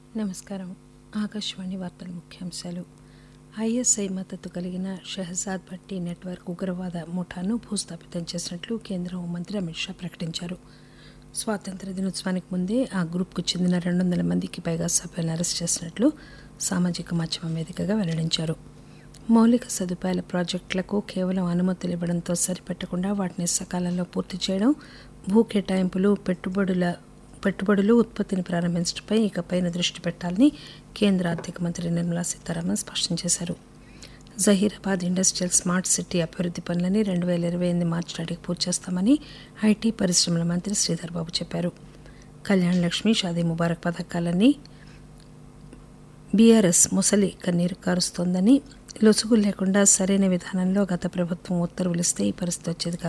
నమస్కారం ఆకాశవాణి వార్తల ముఖ్యాంశాలు ఐఎస్ఐ మద్దతు కలిగిన షెహజాద్ భట్టి నెట్వర్క్ ఉగ్రవాద ముఠాను భూస్థాపితం చేసినట్లు కేంద్ర హోంమంత్రి అమిత్ షా ప్రకటించారు స్వాతంత్ర దినోత్సవానికి ముందే ఆ గ్రూప్కు చెందిన రెండు వందల మందికి పైగా సభ్యులను అరెస్ట్ చేసినట్లు సామాజిక మాధ్యమం వేదికగా వెల్లడించారు మౌలిక సదుపాయాల ప్రాజెక్టులకు కేవలం అనుమతులు ఇవ్వడంతో సరిపెట్టకుండా వాటిని సకాలంలో పూర్తి చేయడం భూ కేటాయింపులు పెట్టుబడుల పెట్టుబడులు ఉత్పత్తిని ప్రారంభించడంపై ఇకపైన దృష్టి పెట్టాలని కేంద్ర ఆర్థిక మంత్రి నిర్మలా సీతారామన్ స్పష్టం చేశారు జహీరాబాద్ ఇండస్ట్రియల్ స్మార్ట్ సిటీ అభివృద్ధి పనులని రెండు వేల ఇరవై ఎనిమిది మార్చి నాటికి పూర్తి చేస్తామని ఐటీ పరిశ్రమల మంత్రి శ్రీధర్ బాబు చెప్పారు కళ్యాణ్ లక్ష్మి షాదీ ముబారక్ పథకాలన్నీ బీఆర్ఎస్ ముసలి కన్నీరు కారుస్తోందని లొసుగులు లేకుండా సరైన విధానంలో గత ప్రభుత్వం ఉత్తర్వులిస్తే ఈ పరిస్థితి వచ్చేది కాదు